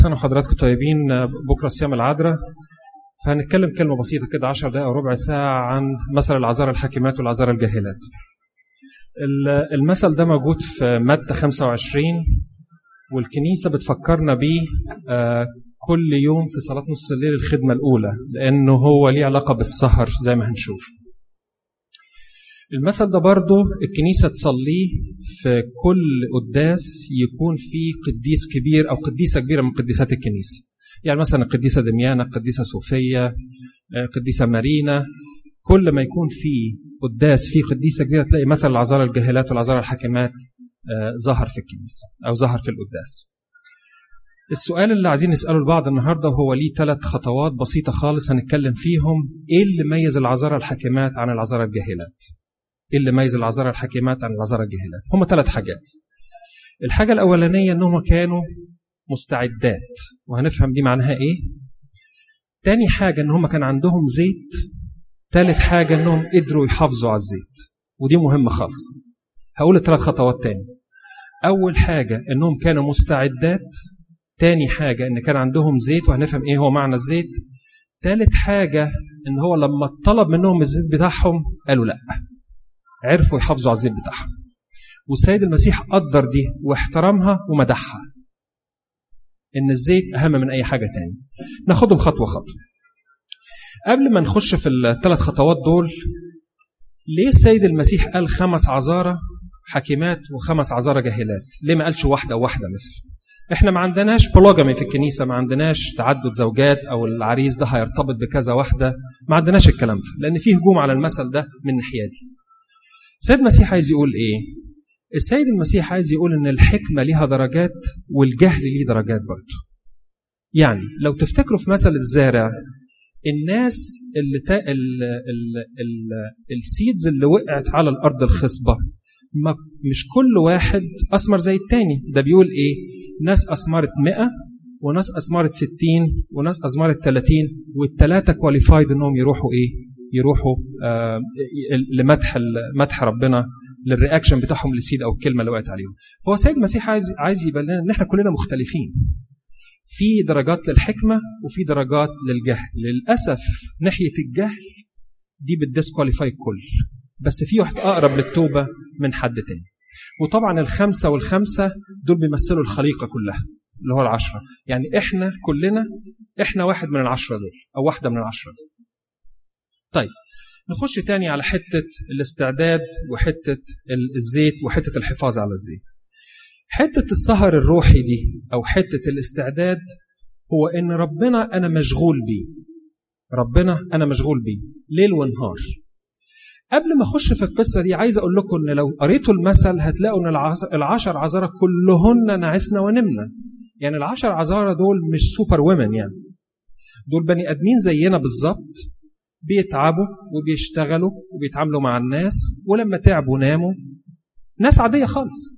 سنة وحضراتكم طيبين بكرة صيام العذراء فهنتكلم كلمة بسيطة كده 10 دقائق أو ربع ساعة عن مثل العذارى الحاكمات والعذارى الجاهلات. المثل ده موجود في مادة 25 والكنيسة بتفكرنا بيه كل يوم في صلاة نص الليل الخدمة الأولى لأنه هو ليه علاقة بالسهر زي ما هنشوف. المثل ده برضه الكنيسة تصليه في كل قداس يكون فيه قديس كبير أو قديسة كبيرة من قديسات الكنيسة يعني مثلا القديسة دميانة القديسة صوفية القديسة مارينا كل ما يكون في قداس فيه قديسة كبيرة تلاقي مثلا العذارى الجاهلات والعذارى الحاكمات ظهر في الكنيسة أو ظهر في القداس السؤال اللي عايزين نسأله لبعض النهاردة هو ليه ثلاث خطوات بسيطة خالص هنتكلم فيهم إيه اللي ميز العذارى الحاكمات عن العذارى الجاهلات ايه اللي ميز العذارى الحكيمات عن العذارى الجاهلات هم ثلاث حاجات الحاجة الأولانية أنهم كانوا مستعدات وهنفهم دي معناها إيه تاني حاجة أن هم كان عندهم زيت تالت حاجة أنهم قدروا يحافظوا على الزيت ودي مهمة خالص هقول الثلاث خطوات تاني أول حاجة أنهم كانوا مستعدات تاني حاجة أن كان عندهم زيت وهنفهم إيه هو معنى الزيت تالت حاجة أن هو لما طلب منهم الزيت بتاعهم قالوا لأ عرفوا يحافظوا على الزيت بتاعهم والسيد المسيح قدر دي واحترمها ومدحها ان الزيت اهم من اي حاجه تاني ناخدهم خطوه خطوه قبل ما نخش في الثلاث خطوات دول ليه السيد المسيح قال خمس عذارى حكيمات وخمس عذارى جاهلات ليه ما قالش واحده وواحده مثلا احنا ما عندناش بولوجامي في الكنيسه ما عندناش تعدد زوجات او العريس ده هيرتبط بكذا واحده ما عندناش الكلام ده لان في هجوم على المثل ده من ناحيتي السيد المسيح عايز يقول ايه السيد المسيح عايز يقول ان الحكمة ليها درجات والجهل ليه درجات برضه يعني لو تفتكروا في مثل الزارع الناس اللي تا... ال... ال... ال... السيدز اللي وقعت على الارض الخصبه ما مش كل واحد اثمر زي التاني ده بيقول ايه ناس اثمرت 100 وناس اثمرت 60 وناس اثمرت 30 والثلاثه كواليفايد انهم يروحوا ايه يروحوا آه لمدح مدح ربنا للرياكشن بتاعهم للسيد او الكلمه اللي وقعت عليهم فهو السيد المسيح عايز عايز يبين لنا ان احنا كلنا مختلفين في درجات للحكمه وفي درجات للجهل للاسف ناحيه الجهل دي بتديسكواليفاي الكل بس في واحد اقرب للتوبه من حد تاني وطبعا الخمسه والخمسه دول بيمثلوا الخليقه كلها اللي هو العشره يعني احنا كلنا احنا واحد من العشره دول او واحده من العشره دول طيب نخش تاني على حتة الاستعداد وحتة الزيت وحتة الحفاظ على الزيت حتة السهر الروحي دي أو حتة الاستعداد هو إن ربنا أنا مشغول بيه ربنا أنا مشغول بيه ليل ونهار قبل ما أخش في القصة دي عايز أقول لكم إن لو قريتوا المثل هتلاقوا إن العشر عذارى كلهن نعسنا ونمنا يعني العشر عذارى دول مش سوبر ويمن يعني دول بني آدمين زينا بالظبط بيتعبوا وبيشتغلوا وبيتعاملوا مع الناس ولما تعبوا ناموا ناس عادية خالص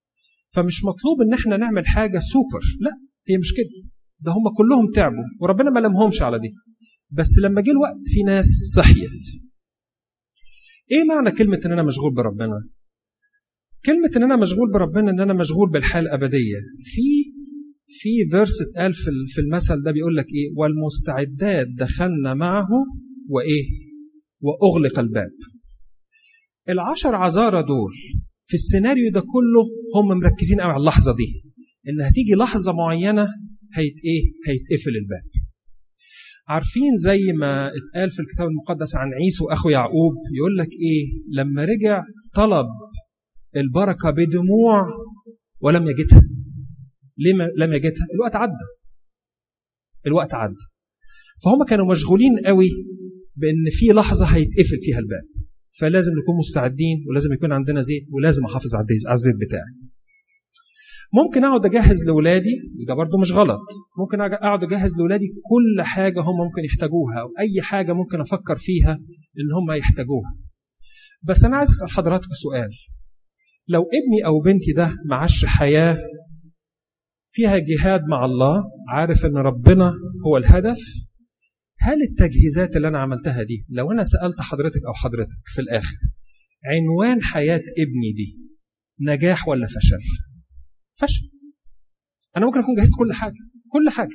فمش مطلوب ان احنا نعمل حاجة سوبر لا هي مش كده ده هم كلهم تعبوا وربنا ما لمهمش على دي بس لما جه الوقت في ناس صحيت ايه معنى كلمة ان انا مشغول بربنا كلمة ان انا مشغول بربنا ان انا مشغول بالحياة الابدية في في فيرس اتقال في المثل ده بيقول لك ايه والمستعدات دخلنا معه وايه واغلق الباب العشر عذارى دول في السيناريو ده كله هم مركزين قوي على اللحظه دي ان هتيجي لحظه معينه هيت ايه هيتقفل الباب عارفين زي ما اتقال في الكتاب المقدس عن عيسو اخو يعقوب يقول لك ايه لما رجع طلب البركه بدموع ولم يجدها ليه لم يجدها الوقت عدى الوقت عدى فهم كانوا مشغولين قوي بان في لحظه هيتقفل فيها الباب فلازم نكون مستعدين ولازم يكون عندنا زيت ولازم احافظ على الزيت بتاعي ممكن اقعد اجهز لاولادي وده برضو مش غلط ممكن اقعد اجهز لاولادي كل حاجه هم ممكن يحتاجوها او اي حاجه ممكن افكر فيها ان هم يحتاجوها بس انا عايز اسال حضراتكم سؤال لو ابني او بنتي ده معاش حياه فيها جهاد مع الله عارف ان ربنا هو الهدف هل التجهيزات اللي انا عملتها دي لو انا سالت حضرتك او حضرتك في الاخر عنوان حياه ابني دي نجاح ولا فشل فشل انا ممكن اكون جهزت كل حاجه كل حاجة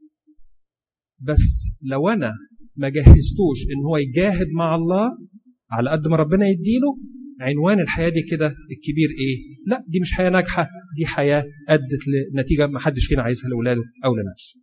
بس لو أنا ما جهزتوش إن هو يجاهد مع الله على قد ما ربنا يديله عنوان الحياة دي كده الكبير إيه؟ لا دي مش حياة ناجحة دي حياة أدت لنتيجة ما حدش فينا عايزها لأولاده أو لنفسه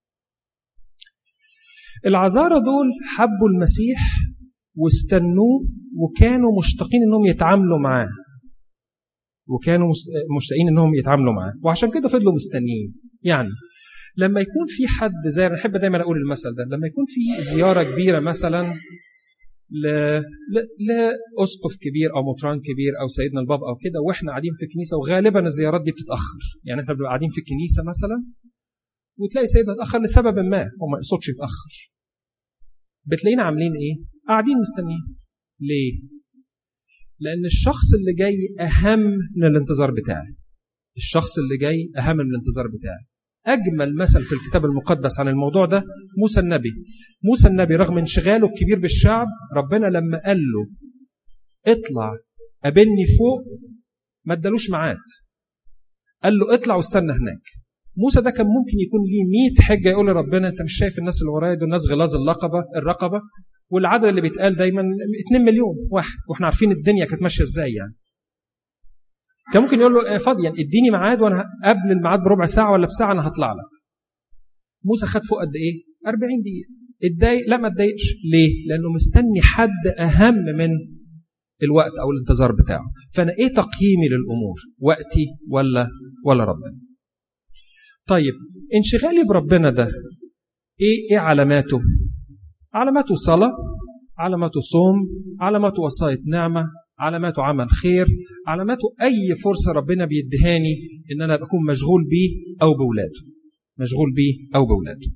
العذارى دول حبوا المسيح واستنوه وكانوا مشتاقين انهم يتعاملوا معاه وكانوا مشتاقين انهم يتعاملوا معاه وعشان كده فضلوا مستنيين يعني لما يكون في حد زي انا احب دايما اقول المثل ده لما يكون في زياره كبيره مثلا ل... ل... لاسقف كبير او مطران كبير او سيدنا الباب او كده واحنا قاعدين في الكنيسه وغالبا الزيارات دي بتتاخر يعني احنا بنبقى قاعدين في الكنيسه مثلا وتلاقي سيدنا اتاخر لسبب ما هو ما يقصدش يتاخر بتلاقينا عاملين ايه قاعدين مستنيين ليه لان الشخص اللي جاي اهم من الانتظار بتاعي الشخص اللي جاي اهم من الانتظار بتاعي اجمل مثل في الكتاب المقدس عن الموضوع ده موسى النبي موسى النبي رغم انشغاله الكبير بالشعب ربنا لما قال له اطلع قابلني فوق ما ادالوش ميعاد قال له اطلع واستنى هناك موسى ده كان ممكن يكون ليه 100 حجه يقول لربنا انت مش شايف الناس اللي ورايا دول ناس غلاظ اللقبه الرقبه والعدد اللي بيتقال دايما 2 مليون واحد واحنا عارفين الدنيا كانت ماشيه ازاي يعني كان ممكن يقول له فاضي يعني اديني ميعاد وانا قبل الميعاد بربع ساعه ولا بساعه انا هطلع لك موسى خد فوق قد ايه 40 دقيقه اتضايق لا ما اتضايقش ليه لانه مستني حد اهم من الوقت او الانتظار بتاعه فانا ايه تقييمي للامور وقتي ولا ولا ربنا طيب انشغالي بربنا ده ايه ايه علاماته علاماته صلاه علاماته صوم علاماته وصايه نعمه علاماته عمل خير علاماته اي فرصه ربنا بيديهاني ان انا بكون مشغول بيه او باولاده مشغول بيه او باولاده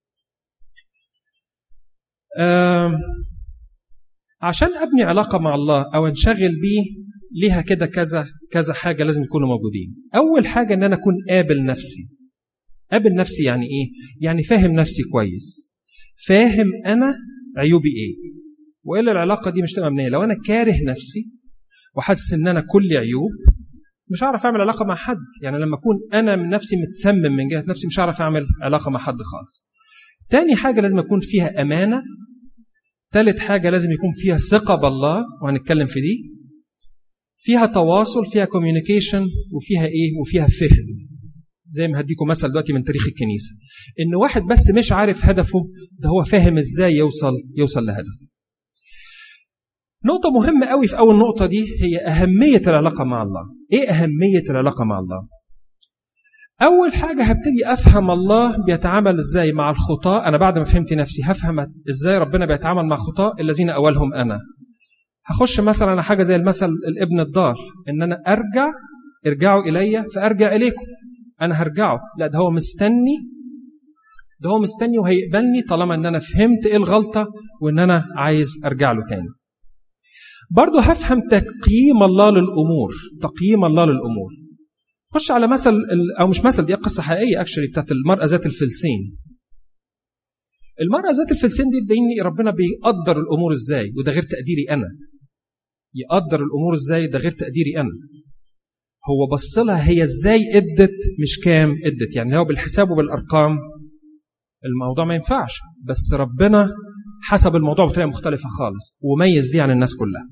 عشان ابني علاقه مع الله او انشغل بيه ليها كده كذا كذا حاجه لازم يكونوا موجودين اول حاجه ان انا اكون قابل نفسي قابل نفسي يعني ايه يعني فاهم نفسي كويس فاهم انا عيوبي ايه والا العلاقه دي مش تبقى مبنيه لو انا كاره نفسي وحاسس ان انا كل عيوب مش هعرف اعمل علاقه مع حد يعني لما اكون انا من نفسي متسمم من جهه نفسي مش هعرف اعمل علاقه مع حد خالص تاني حاجه لازم يكون فيها امانه تالت حاجه لازم يكون فيها ثقه بالله وهنتكلم في دي فيها تواصل فيها كوميونيكيشن وفيها ايه وفيها فهم زي ما هديكم مثل دلوقتي من تاريخ الكنيسه ان واحد بس مش عارف هدفه ده هو فاهم ازاي يوصل يوصل لهدفه نقطة مهمة قوي في أول نقطة دي هي أهمية العلاقة مع الله. إيه أهمية العلاقة مع الله؟ أول حاجة هبتدي أفهم الله بيتعامل إزاي مع الخطاة، أنا بعد ما فهمت نفسي هفهم إزاي ربنا بيتعامل مع خطاة الذين أولهم أنا. هخش مثلا على حاجة زي المثل الابن الضال، إن أنا أرجع ارجعوا إلي فأرجع إليكم. أنا هرجعه، لا ده هو مستني ده هو مستني وهيقبلني طالما إن أنا فهمت إيه الغلطة وإن أنا عايز أرجع له تاني. برضه هفهم تقييم الله للامور تقييم الله للامور خش على مثل او مش مثل دي قصه حقيقيه اكشلي بتاعت المراه ذات الفلسين المراه ذات الفلسين دي تبين ربنا بيقدر الامور ازاي وده غير تقديري انا يقدر الامور ازاي ده غير تقديري انا هو بص لها هي ازاي ادت مش كام ادت يعني هو بالحساب وبالارقام الموضوع ما ينفعش بس ربنا حسب الموضوع بطريقه مختلفه خالص وميز دي عن الناس كلها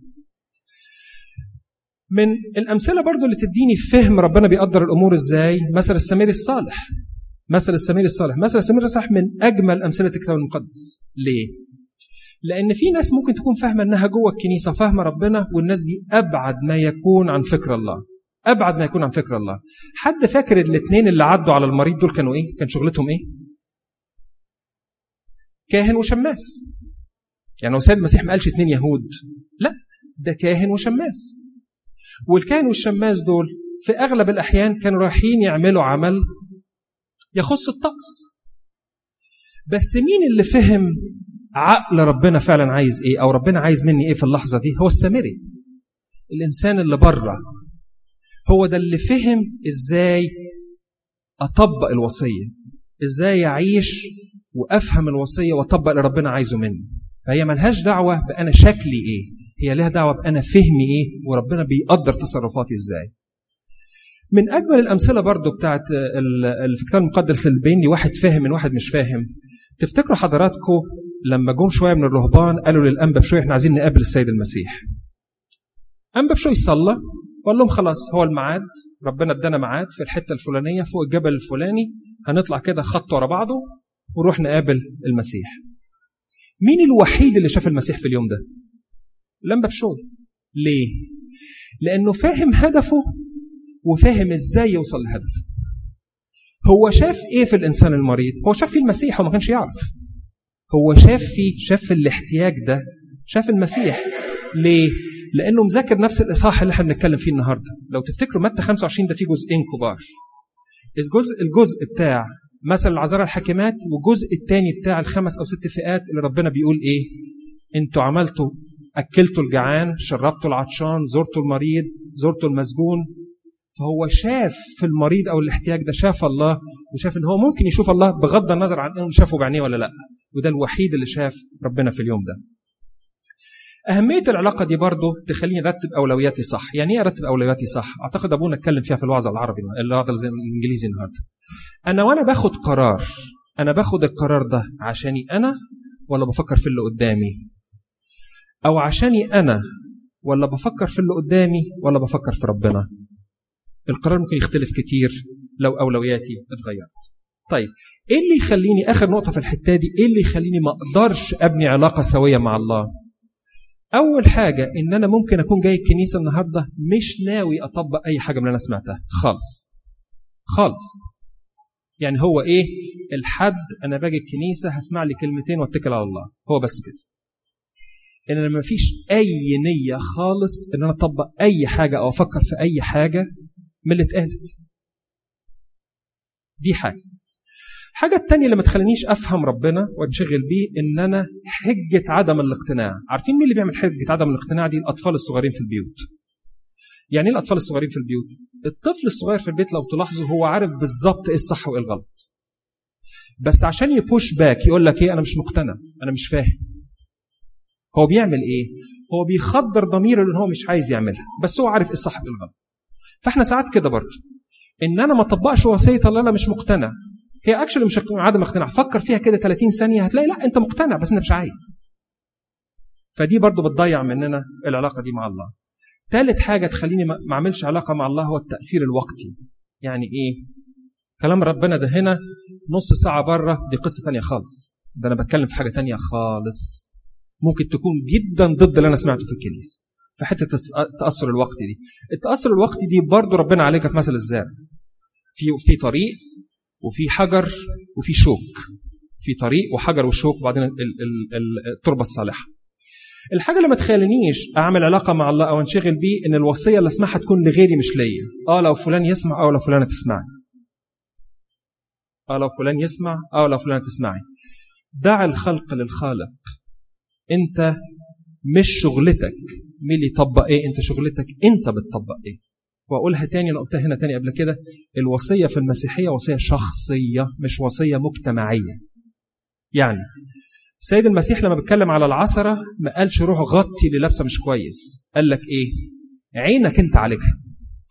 من الأمثلة برضو اللي تديني فهم ربنا بيقدر الأمور إزاي مثل السمير الصالح مثل السمير الصالح مثل السمير الصالح من أجمل أمثلة الكتاب المقدس ليه؟ لأن في ناس ممكن تكون فاهمة إنها جوه الكنيسة فاهمة ربنا والناس دي أبعد ما يكون عن فكر الله أبعد ما يكون عن فكر الله حد فاكر الاثنين اللي عدوا على المريض دول كانوا إيه؟ كان شغلتهم إيه؟ كاهن وشماس يعني هو سيد المسيح ما قالش اثنين يهود لا ده كاهن وشماس والكاهن والشماس دول في أغلب الأحيان كانوا رايحين يعملوا عمل يخص الطقس بس مين اللي فهم عقل ربنا فعلا عايز ايه او ربنا عايز مني ايه في اللحظه دي هو السامري الانسان اللي بره هو ده اللي فهم ازاي اطبق الوصيه ازاي اعيش وافهم الوصيه واطبق اللي ربنا عايزه مني فهي ملهاش دعوه بانا شكلي ايه هي لها دعوه بانا فهمي ايه وربنا بيقدر تصرفاتي ازاي من اجمل الامثله برضو بتاعت في الكتاب المقدس اللي بين واحد فاهم من واحد مش فاهم تفتكروا حضراتكم لما جم شويه من الرهبان قالوا للانبا بشوي احنا عايزين نقابل السيد المسيح انبا بشوي صلى وقال لهم خلاص هو الميعاد ربنا ادانا ميعاد في الحته الفلانيه فوق الجبل الفلاني هنطلع كده خط ورا بعضه ونروح نقابل المسيح مين الوحيد اللي شاف المسيح في اليوم ده الانبا بشوي ليه لانه فاهم هدفه وفاهم ازاي يوصل لهدفه هو شاف ايه في الانسان المريض هو شاف فيه المسيح وما كانش يعرف هو شاف فيه شاف في الاحتياج ده شاف المسيح ليه لانه مذاكر نفس الاصحاح اللي احنا بنتكلم فيه النهارده لو تفتكروا متى 25 ده فيه جزئين كبار الجزء الجزء بتاع مثل العذارى الحاكمات والجزء الثاني بتاع الخمس او ست فئات اللي ربنا بيقول ايه انتوا عملتوا اكلتوا الجعان شربتوا العطشان زرتوا المريض زرتوا المسجون فهو شاف في المريض او الاحتياج ده شاف الله وشاف ان هو ممكن يشوف الله بغض النظر عن انه شافه بعينيه ولا لا وده الوحيد اللي شاف ربنا في اليوم ده أهمية العلاقة دي برضو تخليني أرتب أولوياتي صح، يعني إيه أرتب أولوياتي صح؟ أعتقد أبونا اتكلم فيها في الوعظة العربي الوعظة الإنجليزي النهاردة. أنا وأنا باخد قرار، أنا باخد القرار ده عشاني أنا ولا بفكر في اللي قدامي؟ أو عشاني أنا ولا بفكر في اللي قدامي ولا بفكر في ربنا؟ القرار ممكن يختلف كتير لو أولوياتي اتغيرت. طيب ايه اللي يخليني اخر نقطه في الحته دي ايه اللي يخليني ما اقدرش ابني علاقه سويه مع الله اول حاجه ان انا ممكن اكون جاي الكنيسه النهارده مش ناوي اطبق اي حاجه من اللي انا سمعتها خالص خالص يعني هو ايه الحد انا باجي الكنيسه هسمع لي كلمتين واتكل على الله هو بس كده ان انا ما فيش اي نيه خالص ان انا اطبق اي حاجه او افكر في اي حاجه من اللي اتقالت دي حاجه الحاجة التانية اللي ما تخلينيش أفهم ربنا وانشغل بيه إن أنا حجة عدم الاقتناع عارفين مين اللي بيعمل حجة عدم الاقتناع دي الأطفال الصغيرين في البيوت يعني ايه الأطفال الصغيرين في البيوت الطفل الصغير في البيت لو تلاحظوا هو عارف بالظبط إيه الصح وإيه الغلط بس عشان يبوش باك يقول لك إيه أنا مش مقتنع أنا مش فاهم هو بيعمل إيه هو بيخدر ضميره لأن هو مش عايز يعملها بس هو عارف إيه الصح وإيه الغلط فإحنا ساعات كده برضه إن أنا ما طبقش وصية الله أنا مش مقتنع هي اكشلي مش عدم اقتناع فكر فيها كده 30 ثانيه هتلاقي لا انت مقتنع بس انت مش عايز فدي برضو بتضيع مننا العلاقه دي مع الله ثالث حاجه تخليني ما اعملش علاقه مع الله هو التاثير الوقتي يعني ايه كلام ربنا ده هنا نص ساعه بره دي قصه ثانيه خالص ده انا بتكلم في حاجه ثانيه خالص ممكن تكون جدا ضد اللي انا سمعته في الكنيسه في حته التاثر الوقتي دي التاثر الوقتي دي برضو ربنا عليك في مثل الزارع في في طريق وفي حجر وفي شوك في طريق وحجر وشوك وبعدين التربه الصالحه الحاجه اللي ما تخلينيش اعمل علاقه مع الله او انشغل بيه ان الوصيه اللي اسمعها تكون لغيري مش ليا اه لو فلان يسمع او لو فلانه تسمعني اه لو فلان يسمع او لو فلانه تسمعي دع الخلق للخالق انت مش شغلتك مين اللي يطبق ايه انت شغلتك انت بتطبق ايه واقولها تاني انا قلتها هنا تاني قبل كده الوصيه في المسيحيه وصيه شخصيه مش وصيه مجتمعيه يعني السيد المسيح لما بيتكلم على العثره ما قالش روح غطي اللي لابسه مش كويس قال لك ايه عينك انت عليها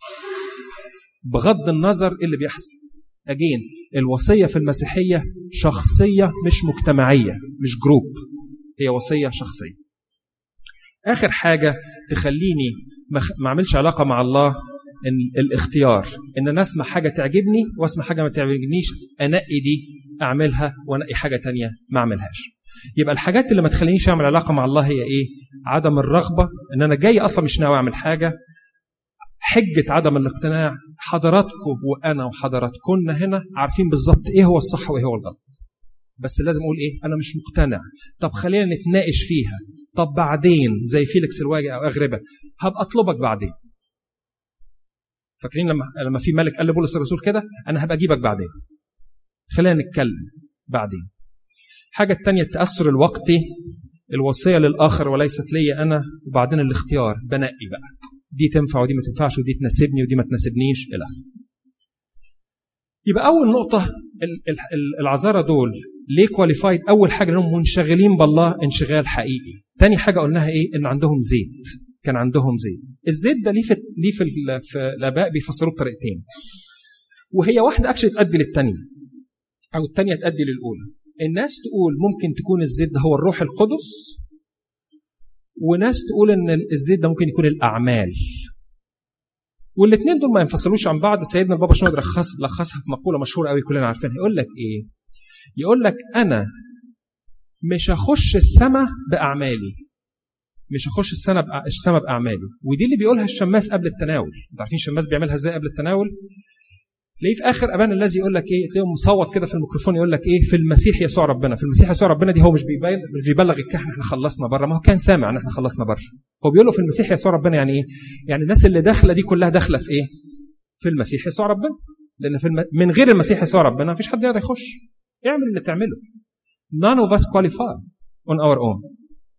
بغض النظر اللي بيحصل اجين الوصيه في المسيحيه شخصيه مش مجتمعيه مش جروب هي وصيه شخصيه اخر حاجه تخليني ما اعملش علاقه مع الله إن الاختيار ان انا اسمع حاجه تعجبني واسمع حاجه ما تعجبنيش انقي دي اعملها وانقي حاجه تانية ما اعملهاش يبقى الحاجات اللي ما تخلينيش اعمل علاقه مع الله هي ايه عدم الرغبه ان انا جاي اصلا مش ناوي اعمل حاجه حجه عدم الاقتناع حضراتكم وانا وحضراتكن هنا عارفين بالظبط ايه هو الصح وايه هو الغلط بس لازم اقول ايه انا مش مقتنع طب خلينا نتناقش فيها طب بعدين زي فيليكس الواجع او اغربه هبقى اطلبك بعدين فاكرين لما لما في ملك قال لبولس الرسول كده انا هبقى اجيبك بعدين خلينا نتكلم بعدين الحاجه الثانيه التاثر الوقتي الوصيه للاخر وليست لي انا وبعدين الاختيار بنقي بقى دي تنفع ودي ما تنفعش ودي تناسبني ودي ما تناسبنيش الى يبقى اول نقطه العذارى دول ليه كواليفايد اول حاجه انهم منشغلين بالله انشغال حقيقي تاني حاجه قلناها ايه ان عندهم زيت كان عندهم زيت الزيت ده ليه في ليه في, في الاباء بيفسروه بطريقتين وهي واحده اكشلي تؤدي للثانيه او الثانيه تؤدي للاولى الناس تقول ممكن تكون الزيت ده هو الروح القدس وناس تقول ان الزيت ده ممكن يكون الاعمال والاثنين دول ما ينفصلوش عن بعض سيدنا البابا شنود رخص لخصها في مقوله مشهوره قوي كلنا عارفينها يقول لك ايه يقول لك انا مش هخش السماء باعمالي مش هخش السنه السماء باعمالي ودي اللي بيقولها الشماس قبل التناول انتوا عارفين الشماس بيعملها ازاي قبل التناول تلاقيه في اخر ابان الذي يقول لك ايه تلاقيه مصوت كده في الميكروفون يقول لك ايه في المسيح يسوع ربنا في المسيح يسوع ربنا دي هو مش بيبين مش بيبلغ الكهنه احنا خلصنا بره ما هو كان سامع ان احنا خلصنا بره هو بيقول له في المسيح يسوع ربنا يعني ايه يعني الناس اللي داخله دي كلها داخله في ايه في المسيح يسوع ربنا لان في الم... من غير المسيح يسوع ربنا ما فيش حد يقدر يخش اعمل اللي تعمله none of us qualify on our own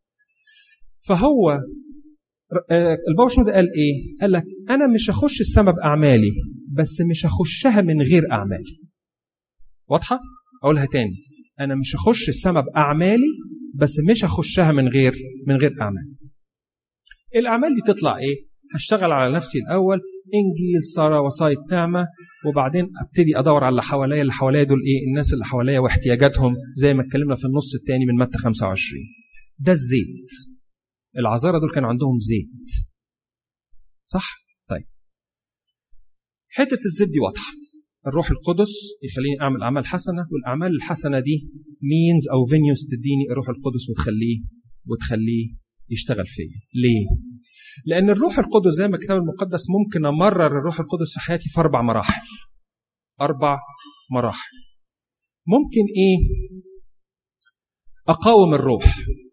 فهو البابا شنودة قال ايه قال لك انا مش هخش السماء باعمالي بس مش هخشها من غير اعمالي واضحه اقولها تاني انا مش هخش السماء باعمالي بس مش هخشها من غير من غير اعمال الاعمال دي تطلع ايه هشتغل على نفسي الاول انجيل صلاة وصاية نعمة وبعدين ابتدي ادور على اللي حواليا اللي حواليا دول ايه الناس اللي حواليا واحتياجاتهم زي ما اتكلمنا في النص الثاني من متى 25 ده الزيت العذارى دول كان عندهم زيت صح طيب حتة الزيت دي واضحة الروح القدس يخليني اعمل اعمال حسنه والاعمال الحسنه دي مينز او فينيوز تديني الروح القدس وتخليه وتخليه يشتغل فيا ليه لان الروح القدس زي ما الكتاب المقدس ممكن امرر الروح القدس في حياتي في اربع مراحل اربع مراحل ممكن ايه اقاوم الروح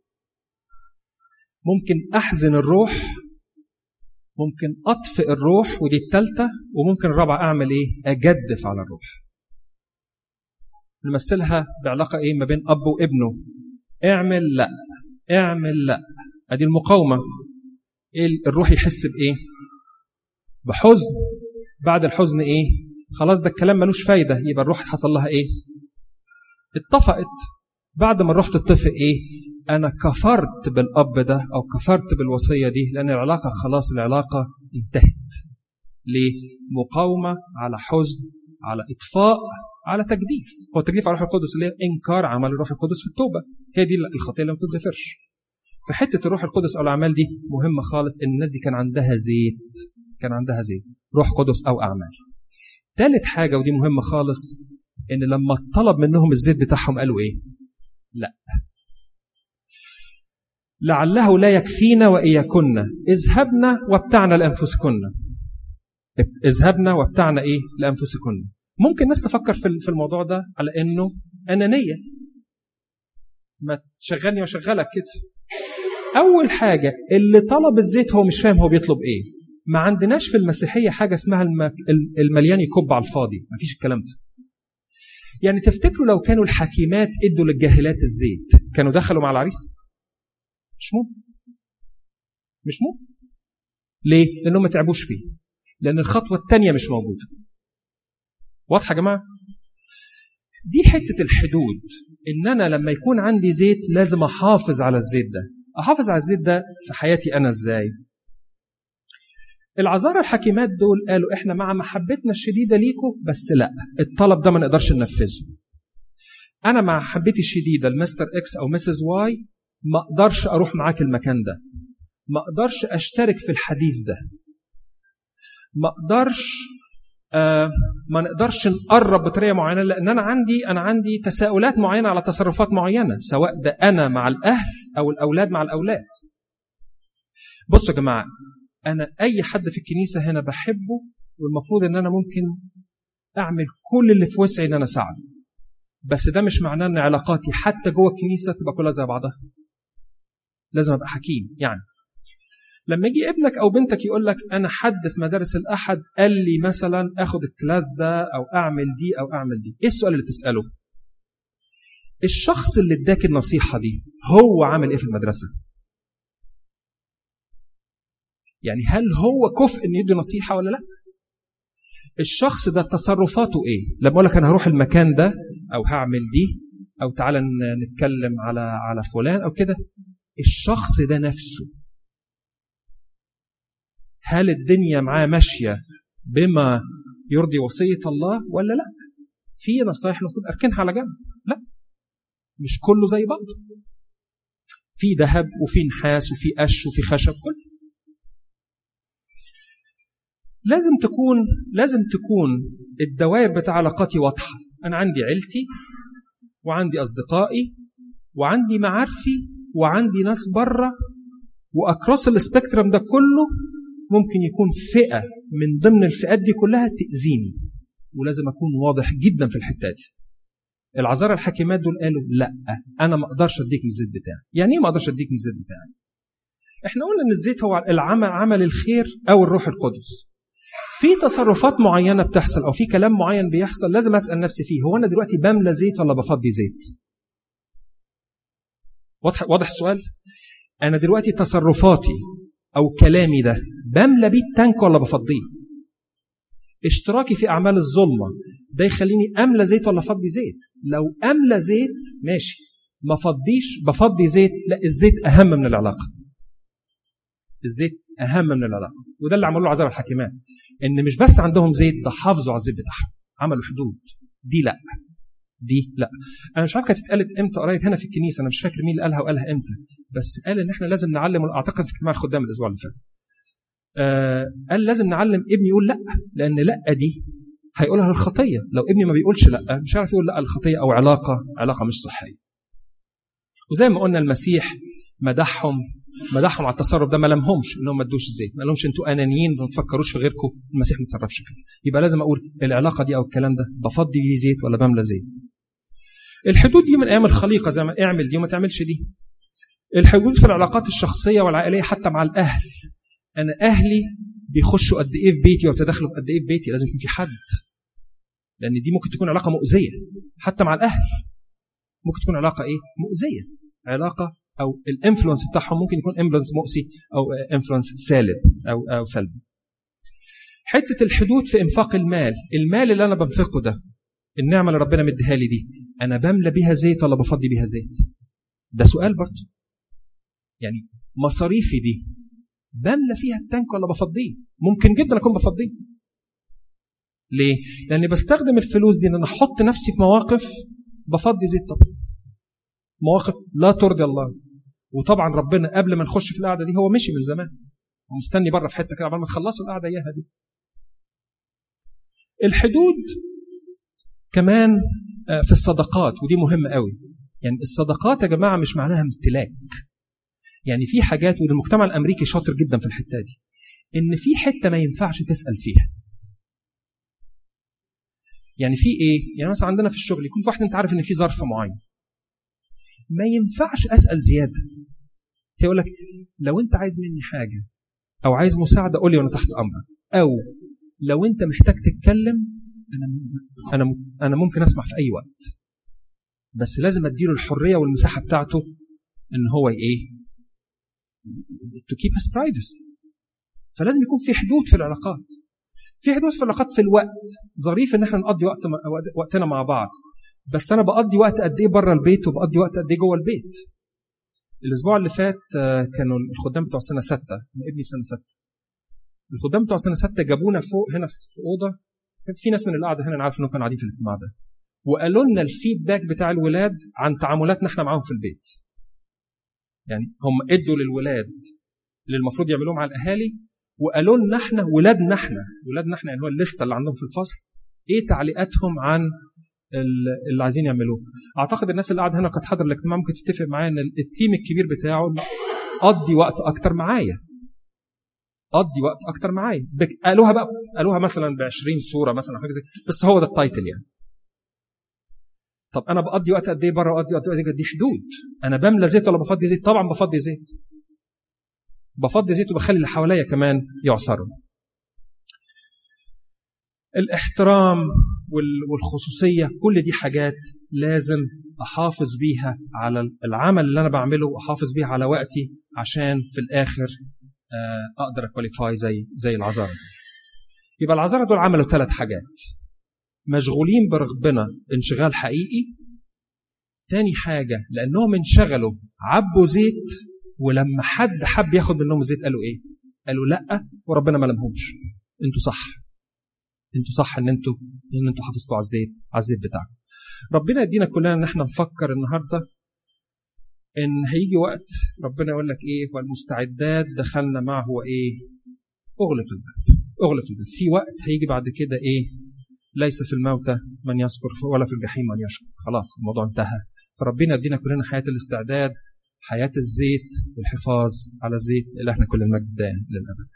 ممكن احزن الروح ممكن اطفئ الروح ودي الثالثه وممكن الرابعه اعمل ايه اجدف على الروح نمثلها بعلاقه ايه ما بين اب وابنه اعمل لا اعمل لا ادي المقاومه إيه الروح يحس بايه بحزن بعد الحزن ايه خلاص ده الكلام ملوش فايده يبقى الروح حصل لها ايه اتطفقت بعد ما الروح تتطفئ ايه انا كفرت بالاب ده او كفرت بالوصيه دي لان العلاقه خلاص العلاقه انتهت ليه مقاومه على حزن على اطفاء على تجديف هو التجديف على الروح القدس اللي هي انكار عمل الروح القدس في التوبه هي دي الخطيه اللي ما بتتغفرش فحته الروح القدس او الاعمال دي مهمه خالص ان الناس دي كان عندها زيت كان عندها زيت روح قدس او اعمال ثالث حاجه ودي مهمه خالص ان لما طلب منهم الزيت بتاعهم قالوا ايه لا لعله لا يكفينا وإياكن اذهبنا وابتعنا لأنفسكن اذهبنا وابتعنا إيه لأنفسكن ممكن ناس تفكر في الموضوع ده على إنه أنانية ما تشغلني وشغلك كده أول حاجة اللي طلب الزيت هو مش فاهم هو بيطلب إيه ما عندناش في المسيحية حاجة اسمها المليان يكب على الفاضي ما فيش الكلام ده يعني تفتكروا لو كانوا الحكيمات ادوا للجاهلات الزيت كانوا دخلوا مع العريس مش ممكن مش ممكن ليه؟ لأنهم ما تعبوش فيه لأن الخطوة الثانية مش موجودة واضحة يا جماعة؟ دي حتة الحدود إن أنا لما يكون عندي زيت لازم أحافظ على الزيت ده أحافظ على الزيت ده في حياتي أنا إزاي؟ العذارى الحكيمات دول قالوا إحنا مع محبتنا الشديدة ليكم بس لا الطلب ده ما نقدرش ننفذه أنا مع محبتي الشديدة لمستر إكس أو مسز واي ما اقدرش اروح معاك المكان ده ما اقدرش اشترك في الحديث ده ما اقدرش آه ما نقدرش نقرب بطريقه معينه لان انا عندي انا عندي تساؤلات معينه على تصرفات معينه سواء ده انا مع الاهل او الاولاد مع الاولاد بصوا يا جماعه انا اي حد في الكنيسه هنا بحبه والمفروض ان انا ممكن اعمل كل اللي في وسعي ان انا اساعده بس ده مش معناه ان علاقاتي حتى جوه الكنيسه تبقى كلها زي بعضها لازم ابقى حكيم يعني لما يجي ابنك او بنتك يقول لك انا حد في مدارس الاحد قال لي مثلا اخد الكلاس ده او اعمل دي او اعمل دي ايه السؤال اللي تساله الشخص اللي اداك النصيحه دي هو عامل ايه في المدرسه يعني هل هو كفء ان يدي نصيحه ولا لا الشخص ده تصرفاته ايه لما اقول لك انا هروح المكان ده او هعمل دي او تعالى نتكلم على على فلان او كده الشخص ده نفسه هل الدنيا معاه ماشيه بما يرضي وصيه الله ولا لا في نصايح المفروض اركنها على جنب لا مش كله زي بعضه في ذهب وفي نحاس وفي قش وفي خشب كله لازم تكون لازم تكون الدوائر بتاع علاقاتي واضحه انا عندي عيلتي وعندي اصدقائي وعندي معارفي وعندي ناس بره واكروس السبيكترم ده كله ممكن يكون فئه من ضمن الفئات دي كلها تاذيني ولازم اكون واضح جدا في الحته دي العذارى الحكيمات دول قالوا لا انا ما اقدرش اديك من الزيت بتاعي يعني ايه ما اقدرش اديك من الزيت بتاعي احنا قلنا ان الزيت هو العمل عمل الخير او الروح القدس في تصرفات معينه بتحصل او في كلام معين بيحصل لازم اسال نفسي فيه هو انا دلوقتي بملى زيت ولا بفضي زيت واضح واضح السؤال انا دلوقتي تصرفاتي او كلامي ده بملى بيه التانك ولا بفضيه اشتراكي في اعمال الظلمه ده يخليني املى زيت ولا افضي زيت لو املى زيت ماشي ما فضيش بفضي زيت لا الزيت اهم من العلاقه الزيت اهم من العلاقه وده اللي عملوه عذاب الحكيمات ان مش بس عندهم زيت ده حافظوا على الزيت بتاعهم عملوا حدود دي لا دي لا انا مش عارف كانت اتقالت امتى قريب هنا في الكنيسه انا مش فاكر مين اللي قالها وقالها امتى بس قال ان احنا لازم نعلم اعتقد في اجتماع الخدام الاسبوع اللي فات آه قال لازم نعلم ابني يقول لا لان لا دي هيقولها للخطيه لو ابني ما بيقولش لا مش عارف يقول لا الخطيه او علاقه علاقه مش صحيه وزي ما قلنا المسيح مدحهم مدحهم على التصرف ده ما لمهمش انهم ما ادوش الزيت ما لهمش انتوا انانيين ما تفكروش في غيركم المسيح ما تصرفش كده يبقى لازم اقول العلاقه دي او الكلام ده بفضي بيه زيت ولا بملى زيت الحدود دي من ايام الخليقه زي ما اعمل دي وما تعملش دي الحدود في العلاقات الشخصيه والعائليه حتى مع الاهل انا اهلي بيخشوا قد ايه في بيتي وبتدخلوا قد ايه في بيتي لازم يكون في حد لان دي ممكن تكون علاقه مؤذيه حتى مع الاهل ممكن تكون علاقه ايه مؤذيه علاقه او الانفلونس بتاعهم ممكن يكون انفلونس مؤذي او انفلونس سالب او او سلبي حته الحدود في انفاق المال المال اللي انا بنفقه ده النعمه اللي ربنا مديها لي دي انا بملى بيها زيت ولا بفضي بيها زيت ده سؤال برضه يعني مصاريفي دي بملى فيها التانك ولا بفضيه ممكن جدا اكون بفضيه ليه لاني بستخدم الفلوس دي ان انا احط نفسي في مواقف بفضي زيت طبعا مواقف لا ترضي الله وطبعا ربنا قبل ما نخش في القعده دي هو مشي من زمان ومستني بره في حته كده قبل ما تخلصوا القعده اياها دي الحدود كمان في الصدقات ودي مهمه قوي يعني الصدقات يا جماعه مش معناها امتلاك يعني في حاجات والمجتمع الامريكي شاطر جدا في الحته دي ان في حته ما ينفعش تسال فيها يعني في ايه يعني مثلا عندنا في الشغل يكون في واحد انت عارف ان في ظرف معين ما ينفعش اسال زياده يقول لك لو انت عايز مني حاجه او عايز مساعده قول لي وانا تحت امرك او لو انت محتاج تتكلم انا انا انا ممكن اسمع في اي وقت بس لازم اديله الحريه والمساحه بتاعته ان هو ايه to keep his privacy فلازم يكون في حدود في العلاقات في حدود في العلاقات في الوقت ظريف ان احنا نقضي وقت وقتنا مع بعض بس انا بقضي وقت قد ايه بره البيت وبقضي وقت قد ايه جوه البيت الاسبوع اللي فات كانوا الخدام بتوع سنه سته ابني في سنه سته الخدام بتوع سنه سته جابونا فوق هنا في اوضه كان في ناس من اللي قاعده هنا انا عارف انهم كانوا قاعدين في الاجتماع ده وقالوا لنا الفيدباك بتاع الولاد عن تعاملاتنا احنا معاهم في البيت يعني هم ادوا للولاد اللي المفروض يعملوه مع الاهالي وقالوا لنا احنا ولادنا احنا ولادنا احنا يعني هو الليسته اللي عندهم في الفصل ايه تعليقاتهم عن اللي عايزين يعملوه اعتقد الناس اللي قاعده هنا قد حضر الاجتماع ممكن تتفق معايا ان الثيم الكبير بتاعه قضي وقت اكتر معايا قضي وقت اكتر معايا قالوها بقى قالوها مثلا ب 20 صوره مثلا حاجه زي بس هو ده التايتل يعني طب انا بقضي وقت قد ايه بره وقضي وقت قد ايه دي حدود انا بملى زيت ولا بفضي زيت طبعا بفضي زيت بفضي زيت وبخلي اللي حواليا كمان يعصروا الاحترام والخصوصية كل دي حاجات لازم أحافظ بيها على العمل اللي أنا بعمله وأحافظ بيها على وقتي عشان في الآخر أقدر أكواليفاي زي زي العذارى يبقى العذارى دول عملوا ثلاث حاجات مشغولين بربنا انشغال حقيقي تاني حاجة لأنهم انشغلوا عبوا زيت ولما حد حب ياخد منهم الزيت قالوا إيه؟ قالوا لا وربنا ما لمهمش انتوا صح انتوا صح ان انتوا ان انتوا حافظتوا على الزيت على الزيت بتاعكم ربنا يدينا كلنا ان احنا نفكر النهارده ان هيجي وقت ربنا يقول لك ايه والمستعدات دخلنا معه وايه اغلق الباب اغلق الباب في وقت هيجي بعد كده ايه ليس في الموتى من يصبر ولا في الجحيم من يشكر خلاص الموضوع انتهى فربنا يدينا كلنا حياه الاستعداد حياه الزيت والحفاظ على الزيت اللي احنا كل المجد للابد